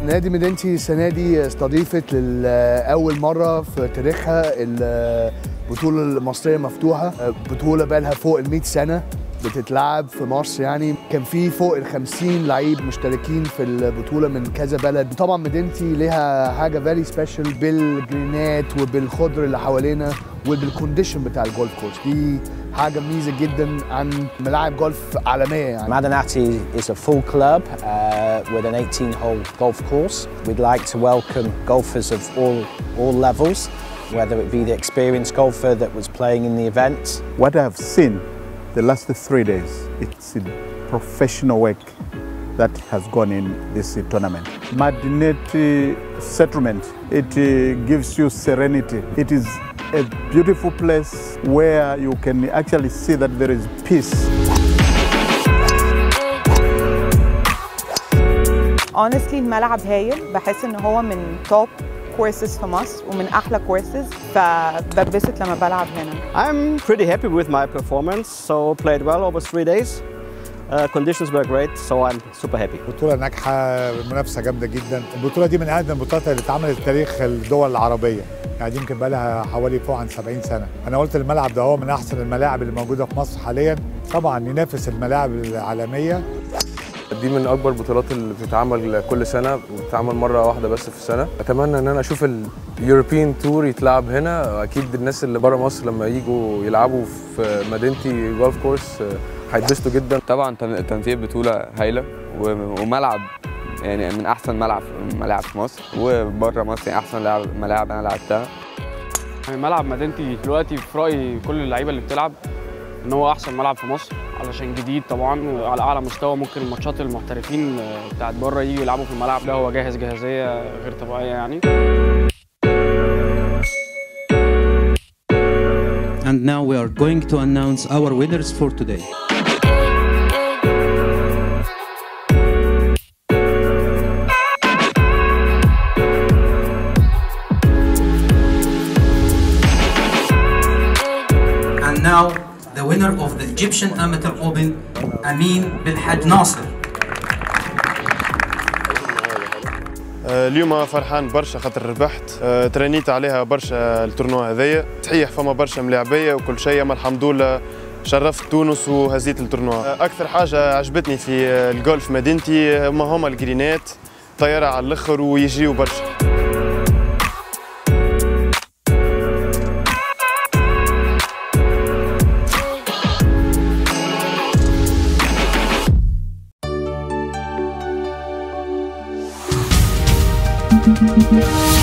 نادي مدينتي السنة دي استضيفت لأول مرة في تاريخها البطولة المصرية مفتوحة بطولة بقالها فوق ال 100 سنة بتتلعب في مصر يعني كان في فوق ال 50 لعيب مشتركين في البطولة من كذا بلد طبعا مدينتي ليها حاجة فيري سبيشال بالجرينات وبالخضر اللي حوالينا وبالكونديشن بتاع الجولف كورس دي حاجة ميزة جدا عن ملاعب جولف عالمية يعني Madanati is a full club uh, with an 18-hole golf course. We'd like to welcome golfers of all, all levels, whether it be the experienced golfer that was playing in the event. What I've seen the last three days, it's a professional work that has gone in this tournament. Madineti settlement, it uh, gives you serenity. It is a beautiful place where you can actually see that there is peace. honestly الملعب هايل بحس ان هو من توب كورسز في مصر ومن احلى كورسز فبتبسط لما بلعب هنا I'm pretty happy with my performance, so played well over three days. Uh, conditions were great, so I'm super happy. بطولة ناجحة منافسة جامدة جدا البطولة دي من أقدم البطولات اللي اتعملت في تاريخ الدول العربية يعني دي يمكن بقى لها حوالي فوق عن 70 سنة أنا قلت الملعب ده هو من أحسن الملاعب اللي موجودة في مصر حاليا طبعا ينافس الملاعب العالمية دي من اكبر البطولات اللي بتتعمل كل سنه وبتتعمل مره واحده بس في السنه اتمنى ان انا اشوف اليوروبيان تور يتلعب هنا اكيد الناس اللي بره مصر لما يجوا يلعبوا في مدينتي جولف كورس هيتبسطوا جدا طبعا تن- تنظيم بطولة هايلة و- وملعب يعني من أحسن ملعب ملاعب في مصر وبره مصر يعني أحسن لعب ملاعب أنا لعبتها يعني ملعب مدينتي دلوقتي في رايي كل اللعيبه اللي بتلعب ان هو احسن ملعب في مصر علشان جديد طبعا على اعلى مستوى ممكن الماتشات المحترفين آه، بتاعت بره يجوا يلعبوا في الملعب ده هو جاهز جاهزيه غير طبيعيه يعني And now we are going to announce our winners for today. And now the winner of the Egyptian Amateur Open, Amin Bilhaj Nasser. آه، اليوم فرحان برشا خاطر ربحت آه، ترينيت عليها برشا التورنوا هذايا صحيح فما برشا ملاعبيه وكل شيء اما الحمد لله شرفت تونس وهزيت التورنوا آه، اكثر حاجه عجبتني في آه، الجولف مدينتي هما هما الجرينات طياره على الاخر ويجيو برشا Thank you.